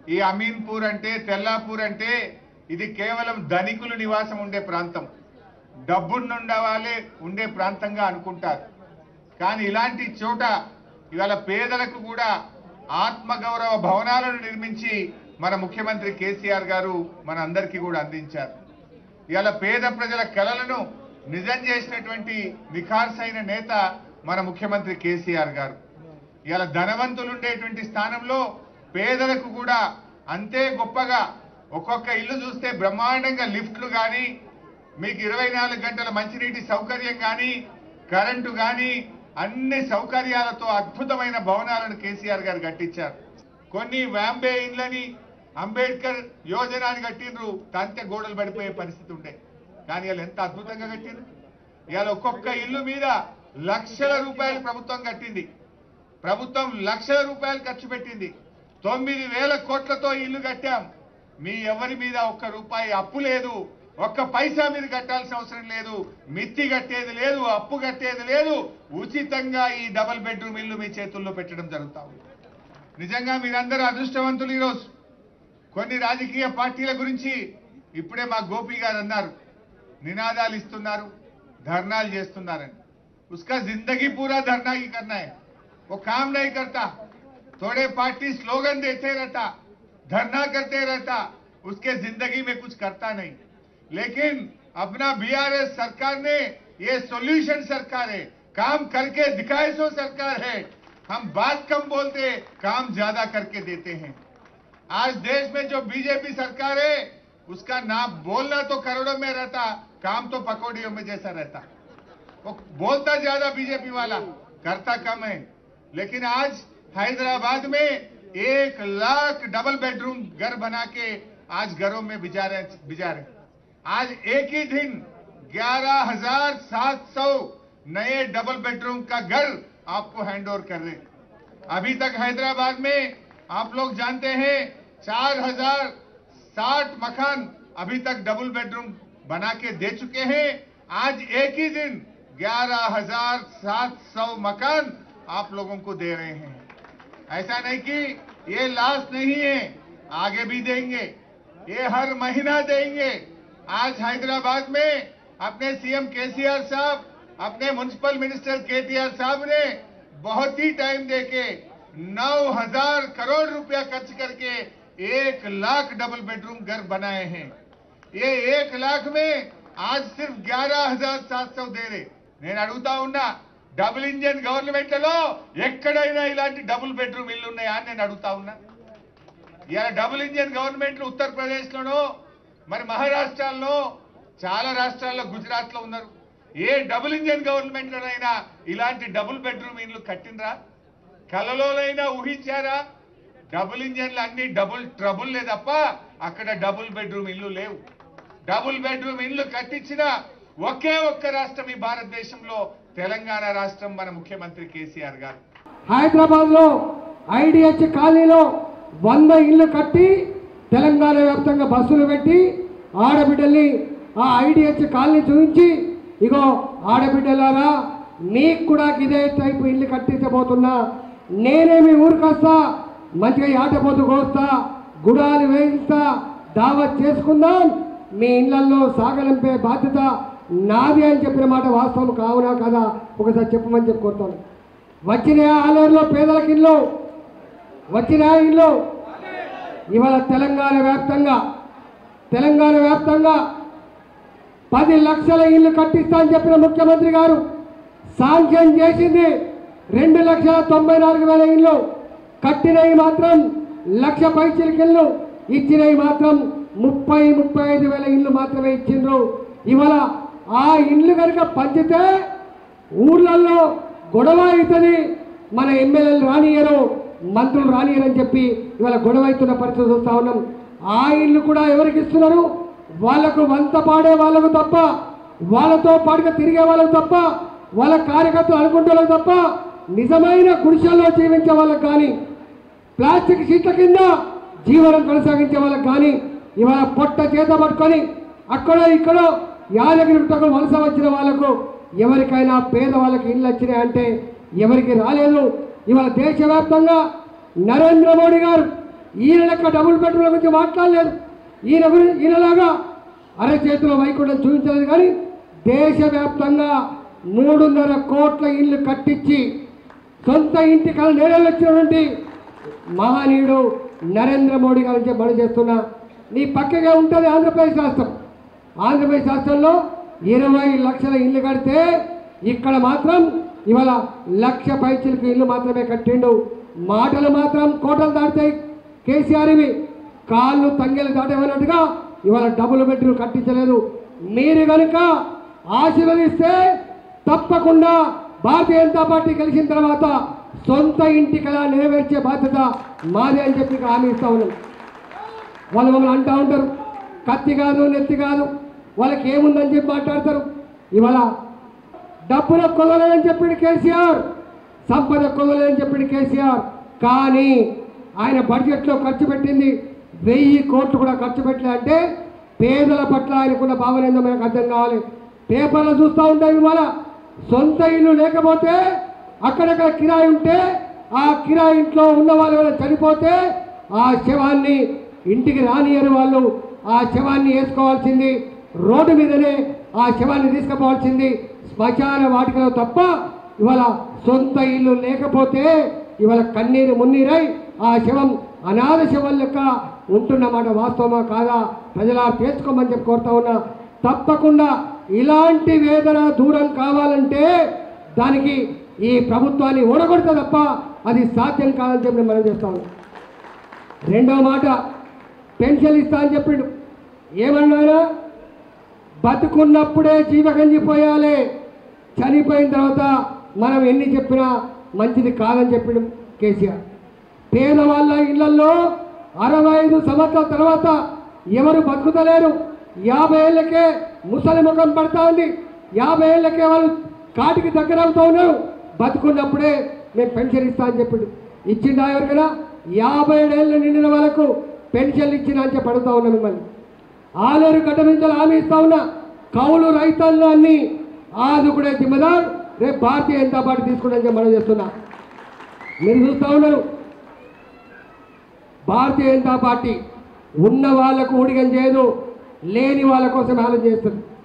ఈ అమీన్పూర్ అంటే తెల్లాపూర్ అంటే ఇది కేవలం ధనికులు నివాసం ఉండే ప్రాంతం డబ్బున్నుండే వాళ్ళే ఉండే ప్రాంతంగా అనుకుంటారు కానీ ఇలాంటి చోట ఇవాళ పేదలకు కూడా ఆత్మగౌరవ భవనాలను నిర్మించి మన ముఖ్యమంత్రి కేసీఆర్ గారు మన అందరికీ కూడా అందించారు ఇవాళ పేద ప్రజల కలలను నిజం చేసినటువంటి నిఖార్సైన నేత మన ముఖ్యమంత్రి కేసీఆర్ గారు ఇవాళ ధనవంతులు ఉండేటువంటి స్థానంలో పేదలకు కూడా అంతే గొప్పగా ఒక్కొక్క ఇల్లు చూస్తే బ్రహ్మాండంగా లిఫ్ట్లు కానీ మీకు ఇరవై నాలుగు గంటల మంచినీటి సౌకర్యం కానీ కరెంటు కానీ అన్ని సౌకర్యాలతో అద్భుతమైన భవనాలను కేసీఆర్ గారు కట్టించారు కొన్ని వ్యాంబే ఇండ్లని అంబేద్కర్ యోజన అని కట్టిండ్రు తంతె గోడలు పడిపోయే పరిస్థితి ఉండే కానీ వాళ్ళు ఎంత అద్భుతంగా కట్టిండ్రు ఇవాళ ఒక్కొక్క ఇల్లు మీద లక్షల రూపాయలు ప్రభుత్వం కట్టింది ప్రభుత్వం లక్షల రూపాయలు ఖర్చు పెట్టింది తొమ్మిది వేల కోట్లతో ఇల్లు కట్టాం మీ ఎవరి మీద ఒక్క రూపాయి అప్పు లేదు ఒక్క పైసా మీరు కట్టాల్సిన అవసరం లేదు మిత్తి కట్టేది లేదు అప్పు కట్టేది లేదు ఉచితంగా ఈ డబల్ బెడ్రూమ్ ఇల్లు మీ చేతుల్లో పెట్టడం జరుగుతా ఉంది నిజంగా మీరందరూ అదృష్టవంతులు ఈరోజు కొన్ని రాజకీయ పార్టీల గురించి ఇప్పుడే మా గోపి గారు అన్నారు నినాదాలు ఇస్తున్నారు ధర్నాలు చేస్తున్నారని उसका जिंदगी पूरा धरना ही करना है वो काम नहीं करता थोड़े पार्टी स्लोगन देते रहता धरना करते रहता उसके जिंदगी में कुछ करता नहीं लेकिन अपना बीआरएस सरकार ने ये सॉल्यूशन सरकार है काम करके दिखाए सो सरकार है हम बात कम बोलते काम ज्यादा करके देते हैं आज देश में जो बीजेपी सरकार है उसका नाम बोलना तो करोड़ों में रहता काम तो पकौड़ियों में जैसा रहता वो बोलता ज्यादा बीजेपी वाला करता कम है लेकिन आज हैदराबाद में एक लाख डबल बेडरूम घर बना के आज घरों में बिजा रहे बिजा रहे आज एक ही दिन ग्यारह हजार सात सौ नए डबल बेडरूम का घर आपको हैंड ओवर कर रहे अभी तक हैदराबाद में आप लोग जानते हैं चार हजार साठ मकान अभी तक डबल बेडरूम बना के दे चुके हैं आज एक ही दिन ग्यारह हजार सात सौ मकान आप लोगों को दे रहे हैं ऐसा नहीं कि ये लास्ट नहीं है आगे भी देंगे ये हर महीना देंगे आज हैदराबाद में अपने सीएम केसीआर साहब अपने म्युनिसिपल मिनिस्टर केटीआर साहब ने बहुत ही टाइम देके नौ हजार करोड़ रुपया खर्च करके एक लाख डबल बेडरूम घर बनाए हैं ये एक लाख में आज सिर्फ ग्यारह हजार सात सौ दे रहे నేను అడుగుతా ఉన్నా డబుల్ ఇంజన్ గవర్నమెంట్లలో ఎక్కడైనా ఇలాంటి డబుల్ బెడ్రూమ్ ఇల్లు ఉన్నాయా అని నేను అడుగుతా ఉన్నా ఇలా డబుల్ ఇంజన్ గవర్నమెంట్లు ఉత్తరప్రదేశ్ లోనో మరి మహారాష్ట్రలో చాలా రాష్ట్రాల్లో గుజరాత్ లో ఉన్నారు ఏ డబుల్ ఇంజన్ గవర్నమెంట్ లోనైనా ఇలాంటి డబుల్ బెడ్రూమ్ ఇల్లు కట్టినరా కలలోనైనా ఊహించారా డబుల్ ఇంజన్లు అన్ని డబుల్ ట్రబుల్ తప్ప అక్కడ డబుల్ బెడ్రూమ్ ఇల్లు లేవు డబుల్ బెడ్రూమ్ ఇల్లు కట్టించిన ఒకే ఒక్క రాష్ట్రం ఈ భారతదేశంలో తెలంగాణ రాష్ట్రం మన ముఖ్యమంత్రి కేసీఆర్ గారు హైదరాబాద్ లో ఐడిహెచ్ కాలనీలో వంద ఇళ్ళు కట్టి తెలంగాణ వ్యాప్తంగా బస్సులు పెట్టి ఆడబిడ్డల్ని ఆ ఐడిహెచ్ కాలనీ చూపించి ఇగో ఆడబిడ్డలారా మీకు కూడా ఇదే టైపు ఇల్లు కట్టించబోతున్నా నేనే మీ ఊరికి వస్తా మంచిగా ఈ ఆటపోతు కోస్తా గుడాలు వేయిస్తా దావత్ చేసుకుందాం మీ ఇళ్లలో సాగలింపే బాధ్యత నాది అని చెప్పిన మాట వాస్తవం కావునా కదా ఒకసారి చెప్పమని చెప్పి కోరుతాను వచ్చిన ఆలయంలో పేదలకు ఇల్లు వచ్చిన ఇల్లు ఇవాళ తెలంగాణ వ్యాప్తంగా తెలంగాణ వ్యాప్తంగా పది లక్షల ఇల్లు కట్టిస్తా అని చెప్పిన ముఖ్యమంత్రి గారు శాంక్షన్ చేసింది రెండు లక్షల తొంభై నాలుగు వేల ఇల్లు కట్టినవి మాత్రం లక్ష పైచిలకి ఇల్లు ఇచ్చినవి మాత్రం ముప్పై ముప్పై ఐదు వేల ఇల్లు మాత్రమే ఇచ్చిండ్రు ఇవాళ ఆ ఇండ్లు కనుక పంచితే ఊర్లలో గొడవ అవుతుంది మన ఎమ్మెల్యేలు రానియరు మంత్రులు రానియరని చెప్పి ఇవాళ గొడవ అవుతున్న పరిస్థితి చూస్తా ఉన్నాం ఆ ఇల్లు కూడా ఎవరికి ఇస్తున్నారు వాళ్ళకు వంత పాడే వాళ్ళకు తప్ప వాళ్ళతో పాటుగా తిరిగే వాళ్ళకు తప్ప వాళ్ళ కార్యకర్తలు అనుకుంటే తప్ప నిజమైన గుడిసెల్లో జీవించే వాళ్ళకి కానీ ప్లాస్టిక్ షీట్ల కింద జీవనం కొనసాగించే వాళ్ళకి కానీ ఇవాళ పొట్ట చేత పట్టుకొని అక్కడో ఇక్కడో యాదగిరి గుట్టకు వలస వచ్చిన వాళ్ళకు ఎవరికైనా పేదవాళ్ళకి ఇల్లు వచ్చినాయి అంటే ఎవరికి రాలేదు ఇవాళ దేశవ్యాప్తంగా నరేంద్ర మోడీ గారు ఈయన లెక్క డబుల్ బెడ్రూమ్ల గురించి మాట్లాడలేదు ఈయన గురి- ఈయనలాగా అరచేతిలో వైకుంఠం చూపించలేదు కానీ దేశవ్యాప్తంగా మూడున్నర కోట్ల ఇల్లు కట్టించి సొంత ఇంటి కళ నేడలు వచ్చినటువంటి మహనీయుడు నరేంద్ర మోడీ గారి నుంచి మనం చేస్తున్నా నీ పక్కగా ఉంటుంది ఆంధ్రప్రదేశ్ రాష్ట్రం ఆంధ్రప్రదేశ్ రాష్ట్రంలో ఇరవై లక్షల ఇల్లు కడితే ఇక్కడ మాత్రం ఇవాళ లక్ష పైచిలకు ఇల్లు మాత్రమే కట్టిండు మాటలు మాత్రం కోటలు దాటుతాయి కేసీఆర్ ఇవి కాళ్ళు తంగెలు దాటేమన్నట్టుగా ఇవాళ డబుల్ బెడ్రూమ్ కట్టించలేదు మీరు కనుక ఆశీర్వదిస్తే తప్పకుండా భారతీయ జనతా పార్టీ గెలిచిన తర్వాత సొంత ఇంటి కళ నెరవేర్చే బాధ్యత మాదే అని చెప్పి హామీ ఇస్తా ఉన్నాం వాళ్ళు మమ్మల్ని అంటూ ఉంటారు కత్తి కాదు నెత్తి కాదు వాళ్ళకి ఏముందని చెప్పి మాట్లాడతారు ఇవాళ డబ్బుల కొలలేదని చెప్పిండు కేసీఆర్ సంపద కొలలేదని చెప్పిండు కేసీఆర్ కానీ ఆయన బడ్జెట్లో ఖర్చు పెట్టింది వెయ్యి కోట్లు కూడా ఖర్చు పెట్టలే అంటే పేదల పట్ల ఆయనకున్న భావన ఏందో మనకు అర్థం కావాలి పేపర్లో చూస్తూ ఉంటాం ఇవాళ సొంత ఇల్లు లేకపోతే అక్కడక్కడ కిరాయి ఉంటే ఆ కిరాయి ఇంట్లో ఉన్న వాళ్ళు ఎవరైనా చనిపోతే ఆ శవాన్ని ఇంటికి రానియని వాళ్ళు ఆ శవాన్ని వేసుకోవాల్సింది రోడ్డు మీదనే ఆ శవాన్ని తీసుకుపోవాల్సింది శ్మశాన వాటికలో తప్ప ఇవాళ సొంత ఇల్లు లేకపోతే ఇవాళ కన్నీరు మున్నీరై ఆ శవం అనాథ శవం లెక్క ఉంటున్నమాట వాస్తవమా కాదా ప్రజలా తేల్చుకోమని చెప్పి కోరుతా ఉన్నా తప్పకుండా ఇలాంటి వేదన దూరం కావాలంటే దానికి ఈ ప్రభుత్వాన్ని ఓడగొడితే తప్ప అది సాధ్యం కాదని చెప్పి మనం చేస్తా ఉన్నాం రెండో మాట పెన్షన్ ఇస్తా అని చెప్పిండు ఏమన్నారా బతుకున్నప్పుడే జీవగంజి పోయాలి చనిపోయిన తర్వాత మనం ఎన్ని చెప్పినా మంచిది కాదని చెప్పిండు కేసీఆర్ పేదవాళ్ళ ఇళ్లలో అరవై ఐదు సంవత్సరాల తర్వాత ఎవరు బతుకుతలేరు యాభై ఏళ్ళకే ముసలి ముఖం పడతా ఉంది యాభై ఏళ్ళకే వాళ్ళు కాటికి దగ్గర అవుతూ ఉన్నారు బతుకున్నప్పుడే మేము పెన్షన్ ఇస్తా అని చెప్పిండు ఇచ్చిండా ఎవరికైనా యాభై ఏడేళ్ళు నిండిన వాళ్ళకు పెన్షన్లు ఇచ్చిన అని చెప్పి అడుగుతా ఉన్నా మిమ్మల్ని ఆలేరు గడ్డ నుంచి హామీ ఇస్తా ఉన్నా కౌలు రైతాంగాన్ని ఆదుకునే జిమ్మదార్ రేపు భారతీయ జనతా పార్టీ తీసుకుంటామని మనం చేస్తున్నా మీరు చూస్తూ ఉన్నారు భారతీయ జనతా పార్టీ ఉన్న వాళ్ళకు ఊడిగం చేయదు లేని వాళ్ళ కోసం ఆలోచన చేస్తుంది